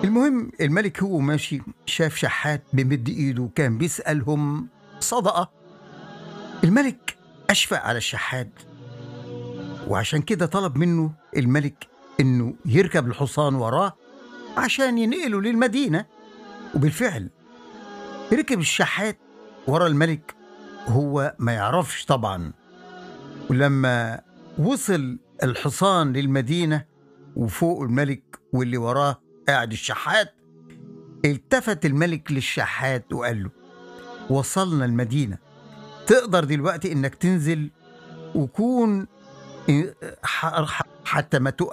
المهم الملك هو ماشي شاف شحات بمد ايده وكان بيسألهم صدقة الملك أشفق على الشحات وعشان كده طلب منه الملك انه يركب الحصان وراه عشان ينقله للمدينة وبالفعل ركب الشحات ورا الملك هو ما يعرفش طبعا ولما وصل الحصان للمدينة وفوق الملك واللي وراه قاعد الشحات التفت الملك للشحات وقال له وصلنا المدينة تقدر دلوقتي انك تنزل وكون ح- ح- حتى ما تقع